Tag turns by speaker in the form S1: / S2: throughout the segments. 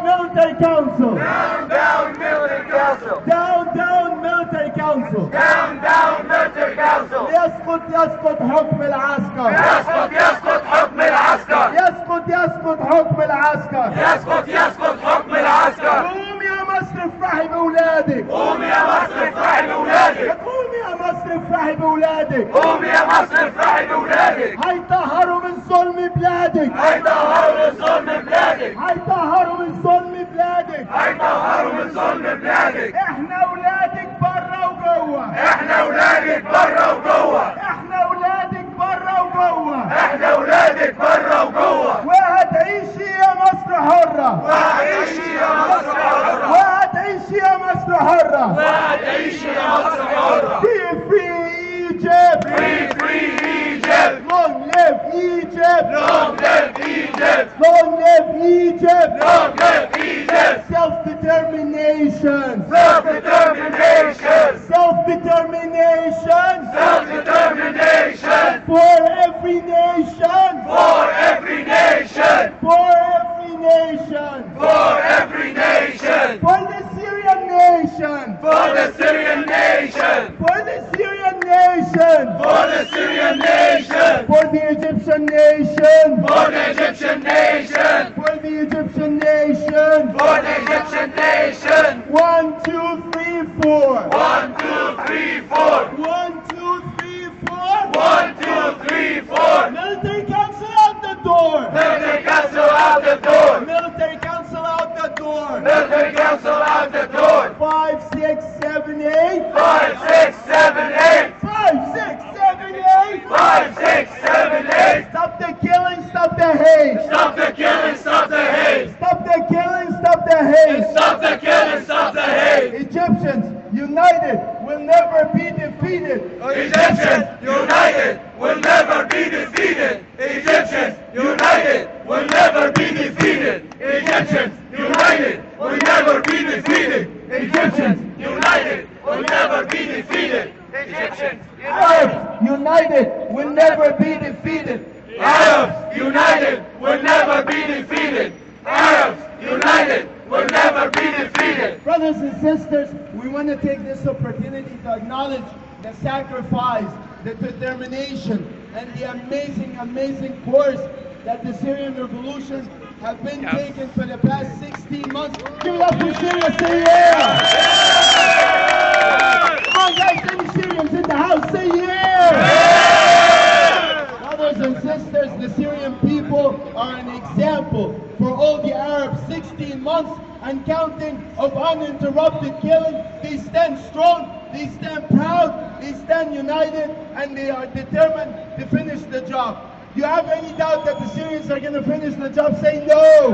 S1: military council.
S2: Down, down, military council.
S1: Down, down, military council.
S2: Down, down, military council.
S1: يسقط يسقط حكم العسكر.
S2: يسقط يسقط حكم العسكر.
S1: يسقط يسقط حكم العسكر.
S2: يسقط يسقط حكم العسكر.
S1: قوم يا مصر افرحي بولادك.
S2: قوم يا مصر افرحي بولادك.
S1: قوم يا مصر افرحي بولادك.
S2: قوم يا مصر افرحي بولادك.
S1: هيطهروا من ظلم بلادك.
S2: هيطهروا من ظلم بلادك.
S1: هيطهروا من ظلم بلادك.
S2: هيطهروا من ظلم بلادك.
S1: احنا اولادك برا وجوه.
S2: احنا ولادك برا وجوه.
S1: احنا اولادك برا وجوه.
S2: احنا ولادك برا وجوه.
S1: وهتعيشي يا مصر حرة.
S2: وهتعيشي يا مصر حرة.
S1: وهتعيشي يا مصر حرة.
S2: وهتعيشي يا مصر حرة.
S1: Be free Egypt.
S2: Free, free Egypt.
S1: Long live Egypt.
S2: Long live Egypt.
S1: Long live Egypt.
S2: Long live Egypt.
S1: Self-determination.
S2: Self-determination.
S1: Self-determination.
S2: Self-determination.
S1: For every nation.
S2: For every nation.
S1: For every nation.
S2: For every nation.
S1: For the Syrian nation.
S2: For the Syrian nation.
S1: For the Syrian nation.
S2: For the Syrian nation.
S1: For the Egyptian nation.
S2: For the Egyptian nation.
S1: For the Egyptian nation.
S2: For the Egyptian nation.
S1: One, two, three, four.
S2: One, two, three, four.
S1: One, two, three, four.
S2: One, two, three, four.
S1: Military council out the door.
S2: Military council out the door.
S1: Military council out the door.
S2: Military council out the door.
S1: Five, six, seven, eight.
S2: Five, six, seven, eight.
S1: Five, six, seven, eight.
S2: Five, six, seven, eight.
S1: Stop the killing, stop the hate.
S2: Stop the killing, stop the hate.
S1: Stop the killing, stop the hate.
S2: Stop the killing, stop the hate.
S1: Egyptians united will never be defeated.
S2: Egyptians united will never be defeated. Egyptians united will never be defeated. Egyptians united will never be defeated. Egyptians united will never be defeated. Egyptians united.
S1: Arabs united will never be defeated.
S2: Arabs united will never be defeated. Arabs united will never be defeated.
S1: Brothers and sisters, we want to take this opportunity to acknowledge the sacrifice, the determination, and the amazing, amazing course that the Syrian revolution have been taking for the past 16 months. Give it up for Syria, say yeah! Come on guys, any Syrians in the house, say yeah! Brothers and sisters, the Syrian people are an example for all the Arabs. 16 months and counting of uninterrupted killing. They stand strong, they stand proud, they stand united, and they are determined to finish the job. You have any doubt that the Syrians are going to finish the job? Say no!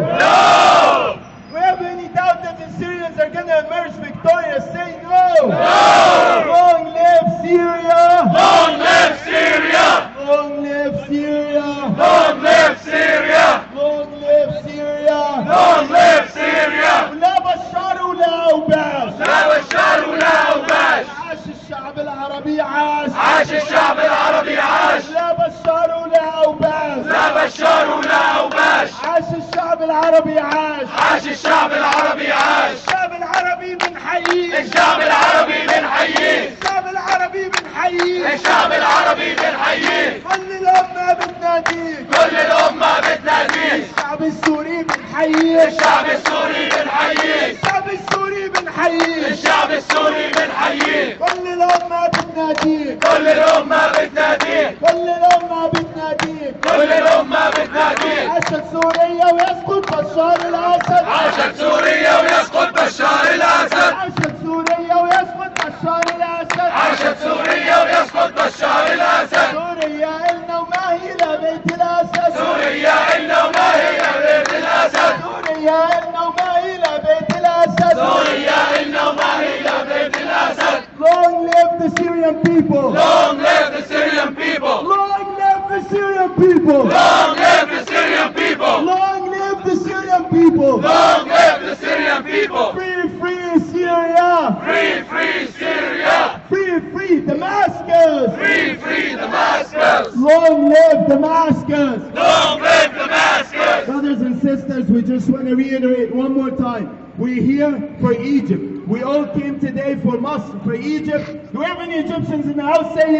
S2: No!
S1: We have any doubt that the Syrians are going to emerge victorious? Say no!
S2: No!
S1: Long live Syria!
S2: Long live Syria!
S1: Long live Syria!
S2: Long live Syria!
S1: Long live Syria!
S2: Long live Syria!
S1: لا بشار ولا أوباش
S2: لا بشار ولا أوباش
S1: عاش الشعب العربي عاش
S2: عاش الشعب العربي عاش
S1: لا بشار ولا أوباش
S2: لا بشار ولا أوباش
S1: عاش الشعب العربي عاش
S2: عاش الشعب العربي عاش
S1: الشعب العربي بنحييه
S2: الشعب العربي بنحييه
S1: الشعب العربي بنحييه
S2: الشعب العربي بنحييه
S1: كل الأمة بتناديه
S2: كل الأمة بتناديه
S1: الشعب السوري بنحييه
S2: الشعب السوري بنحييه
S1: الشعب السوري بنحييه
S2: الشعب السوري بنحييه
S1: كل الأمة بتناديه
S2: كل الأمة بتناديه
S1: كل الأمة بتناديه
S2: كل الأمة بتناديه
S1: عاشت سوريا ويسقط بشار الأسد
S2: عاشت سوريا ويسقط بشار الأسد
S1: عاشت سوريا ويسقط بشار الأسد
S2: عاشت سوريا ويسقط بشار الأسد
S1: سوريا إلنا وما هي لبيت الأسد
S2: سوريا إلا وما هي بيت الأسد
S1: سوريا إلنا وما هي لبيت الأسد
S2: سوريا إلا وما هي بيت الأسد
S1: Long live the Syrian people!
S2: Long live the Syrian people!
S1: Long live the Syrian people!
S2: Long live the Syrian people!
S1: Long live the Syrian people!
S2: Long live the Syrian people!
S1: Free, free Syria!
S2: Free, free Syria!
S1: Free, free Damascus!
S2: Free, free Damascus!
S1: Long live Damascus!
S2: Long live Damascus!
S1: Brothers and sisters, we just want to reiterate one more time. We're here for Egypt. We all came today for Masr, for Egypt. Do we have any Egyptians in the house? Say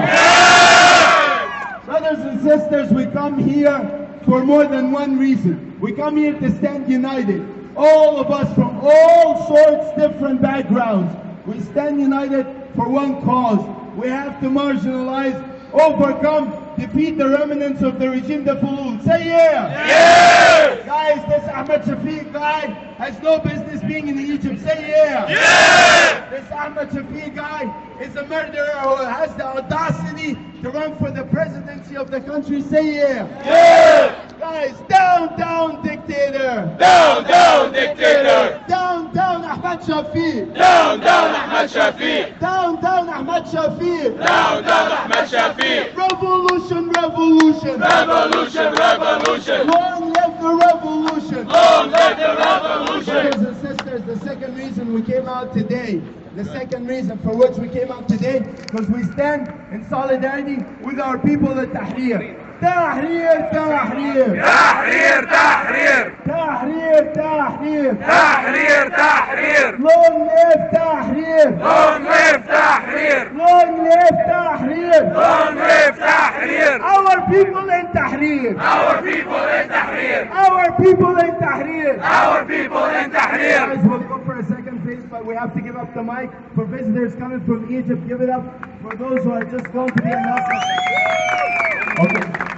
S1: yeah! Brothers and sisters, we come here for more than one reason. We come here to stand united. All of us from all sorts, different backgrounds. We stand united for one cause. We have to marginalize, overcome, defeat the remnants of the regime de Fulul. Say yeah!
S2: Yes!
S1: Guys, this Ahmed Shafiq guy has no business being in Egypt. Say yeah!
S2: Yes!
S1: This Ahmed Shafiq guy is a murderer who has the audacity to run for the presidency of the country. Say yeah!
S2: Yes!
S1: Guys, down, down, dictator!
S2: Down, down, dictator!
S1: Down, down, Ahmed Shafiq!
S2: Down, down, Ahmed Shafiq!
S1: Down, down, Ahmed Shafiq!
S2: Down, down, Ahmed Shafiq!
S1: Revolution, revolution!
S2: Revolution, revolution!
S1: Long live the revolution!
S2: Long live the revolution!
S1: Brothers and sisters, the second reason we came out today, the second reason for which we came out today, because we stand in solidarity with our people at Tahrir. Tahrir, Tahrir!
S2: تحرير تحرير
S1: Tahrir, Tahrir!
S2: تحرير تحرير
S1: Long live Tahrir!
S2: Long live تحرير
S1: Long live Tahrir!
S2: Long live تحرير
S1: Our people in Tahrir!
S2: Our people in تحرير
S1: Our people in Tahrir!
S2: Our people in تحرير
S1: Guys, we'll go for a second, please, but we have to give up the mic for visitors coming from Egypt. Give it up for those who are just going to be announced.
S3: اوكي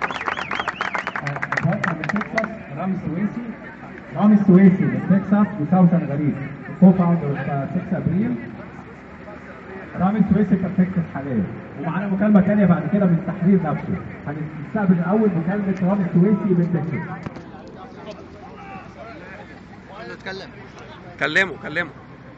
S3: اتوقع من تكساس رامي السويسي رامي السويسي من تكساس وسوسن غريب كو فاوندر اوف 6 ابريل رامي السويسي في تكساس حاليا ومعانا مكالمه ثانيه بعد كده من التحرير نفسه هنستقبل الاول مكالمه رامي السويسي من تكساس
S4: كلمه كلمه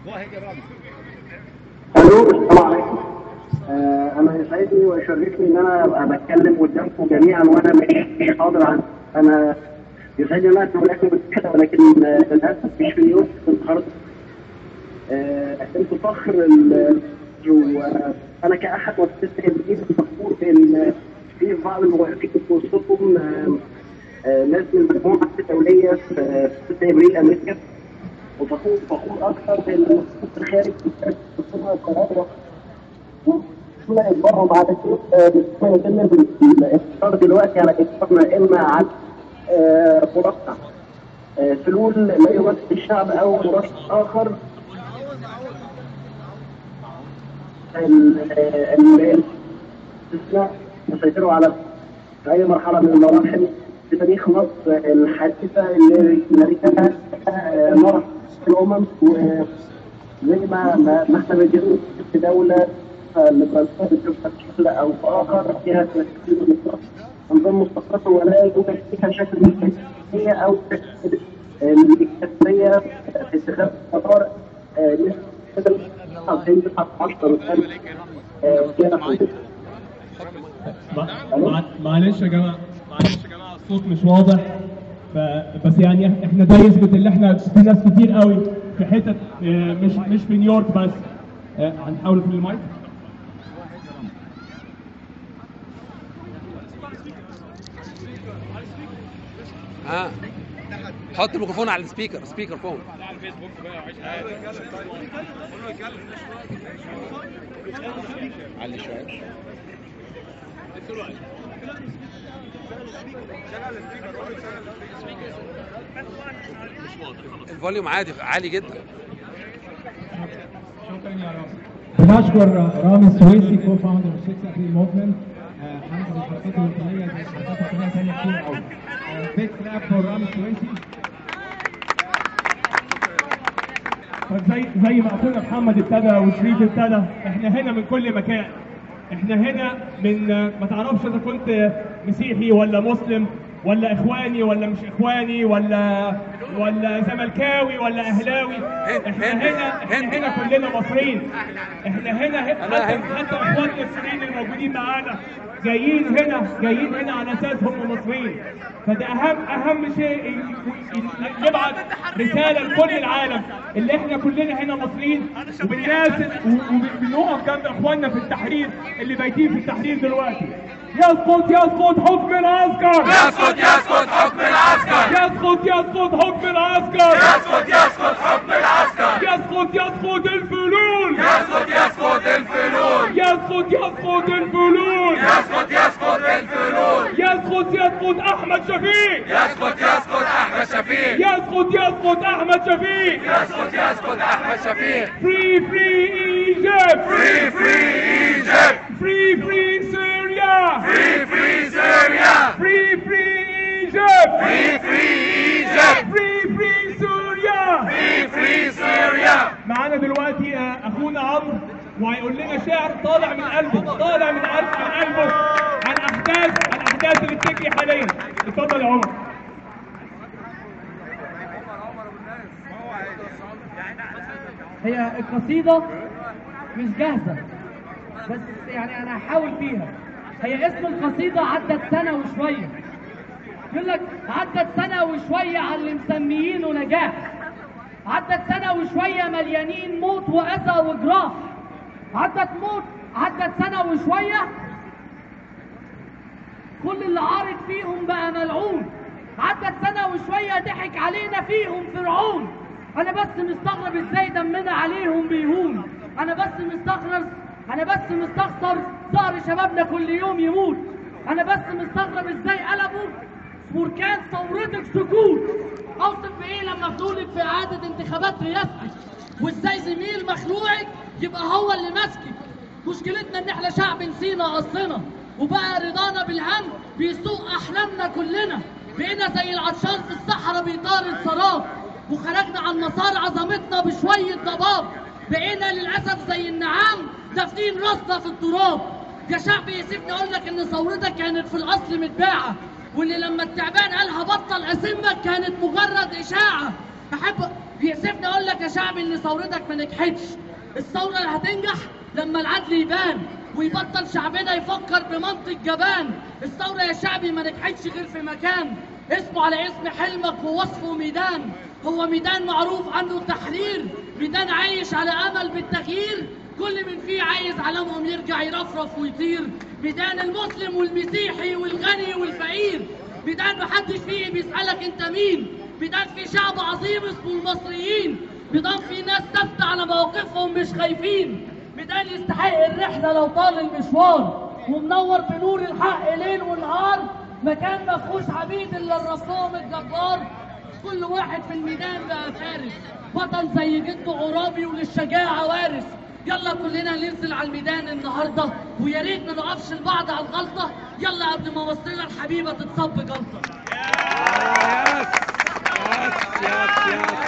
S5: الو السلام عليكم آه انا يسعدني ويشرفني ان انا ابقى بتكلم قدامكم جميعا وانا مش حاضر عن انا يسعدني ان انا اكتب لكم كده ولكن آه، للاسف مش في اليوم النهارده آه انتوا فخر ال- وانا كاحد مؤسسات الجيش فخور ان في بعض الموقفين في وسطكم آه، آه، ناس من المجموعه الدوليه في 6 ابريل امريكا وفخور فخور اكثر بان الخارج بتصنع قرار لا يجبرهم على شيء آه، يتم الاقتصار دلوقتي على اجبارنا اما على آه، مرشح آه، فلول لا يمثل الشعب او مرشح اخر ال- ال- الاستثناء يسيطروا على في اي مرحله من المراحل في تاريخ مصر الحادثه اللي نريتها مرة الامم وزي ما ما ما احنا بنجد في دوله الليبراليه بتبقى بشكل او باخر فيها تشكيل مستقر نظام مستقر ولا يوجد فيها شكل من الحزبيه او شكل الدكتاتوريه في اتخاذ قرار مثل 10 وكان حدث
S6: مع- معلش يا جماعه معلش يا جماعه الصوت مش واضح ف... بس يعني احنا ده يثبت ان احنا في ناس كتير قوي في حتت آه، مش مش في نيويورك بس آه، هنحاول في المايك
S4: ها حط الميكروفون على السبيكر سبيكر فون علي شويه الفوليوم عادي عالي جدا
S3: بنشكر رامي السويسي كو فاوندر 6 ابريل موفمنت حمزه الحركات الوطنيه زي الحركات الوطنيه ثانيه كتير قوي بيج كلاب فور رامي السويسي
S6: فزي زي ما اخونا محمد ابتدى وشريف ابتدى احنا هنا من كل مكان احنا هنا من ما تعرفش اذا كنت مسيحي ولا مسلم ولا اخواني ولا مش اخواني ولا ولا زملكاوي ولا اهلاوي احنا
S4: هندي.
S6: هنا احنا
S4: هندي.
S6: هنا كلنا مصريين احنا هنا
S4: أنا
S6: حتى
S4: هندي.
S6: حتى اخواتنا السوريين الموجودين معانا جايين هنا جايين هنا على اساس هم مصريين فده اهم اهم شيء ي- ي- نبعت رساله لكل العالم اللي احنا كلنا هنا مصريين وبالناس وبنقف جنب اخواننا في التحرير اللي بايتين في التحرير دلوقتي يسقط يسقط حكم العسكر
S2: يسقط يسقط حكم العسكر
S6: يسقط يسقط حكم العسكر
S2: يسقط يسقط حكم العسكر
S6: يسقط يسقط الفلول
S2: يسقط يسقط الفلول
S6: يسقط يسقط الفلول
S2: يسقط يسقط الفلول
S6: يسقط يسقط احمد شفيق
S2: يسقط يسقط احمد شفيق
S6: يسقط يسقط احمد شفيق
S2: يسقط يسقط احمد شفيق
S6: فري فري ايجيبت
S2: فري فري ايجيبت
S6: فري فري سوريا
S2: فري فري سوريا
S6: فري فري ايجيبت
S2: فري فري ايجيبت
S6: فري فري سوريا
S2: فري فري سوريا
S6: معانا دلوقتي آه، اخونا عمرو وهيقول لنا شعر طالع من قلبه طالع من قلب من قلبه عن احداث عن احداث اللي بتجري حاليا اتفضل يا عمر
S7: هي القصيدة مش جاهزة بس يعني أنا هحاول فيها هي اسم القصيدة عدت سنة وشوية يقول لك عدت سنة وشوية على اللي مسميينه نجاح عدت سنة وشوية مليانين موت وأذى وجراح عدت موت عدت سنة وشوية كل اللي عارض فيهم بقى ملعون عدت سنة وشوية ضحك علينا فيهم فرعون أنا بس مستغرب إزاي دمنا عليهم بيهون أنا بس مستغرب أنا بس مستخسر ظهر شبابنا كل يوم يموت أنا بس مستغرب إزاي قلبوا بركان ثورتك سكوت أوصف بإيه لما بتقولك في إعادة انتخابات رئاستك وإزاي زميل مخلوعك يبقى هو اللي ماسكك مشكلتنا ان احنا شعب نسينا اصلنا وبقى رضانا بالهم بيسوق احلامنا كلنا بقينا زي العطشان في الصحراء بيطارد سراب وخرجنا عن مسار عظمتنا بشوية ضباب بقينا للأسف زي النعام دافنين راسنا في التراب يا شعب يسيبني اقول لك ان ثورتك كانت في الاصل متباعة وان لما التعبان قال هبطل اسمك كانت مجرد اشاعة احب يسيبني اقول لك يا شعب ان ثورتك ما نجحتش الثورة اللي هتنجح لما العدل يبان ويبطل شعبنا يفكر بمنطق جبان الثورة يا شعبي ما نجحتش غير في مكان اسمه على اسم حلمك ووصفه ميدان هو ميدان معروف عنه التحرير ميدان عايش على امل بالتغيير كل من فيه عايز علمهم يرجع يرفرف ويطير ميدان المسلم والمسيحي والغني والفقير ميدان محدش فيه بيسألك انت مين ميدان فيه شعب عظيم اسمه المصريين ميدان فيه ناس ثابتة على مواقفهم مش خايفين ميدان يستحق الرحلة لو طال المشوار ومنور بنور الحق ليل ونهار مكان ما فيهوش عبيد الا الرسول الجبار كل واحد في الميدان بقى فارس بطل زي جده عرابي وللشجاعة وارث يلا كلنا ننزل على الميدان النهارده ويا ريت ما نقفش البعض على الغلطه يلا قبل ما مصرنا الحبيبه تتصب جلطه
S4: يس يس يس يس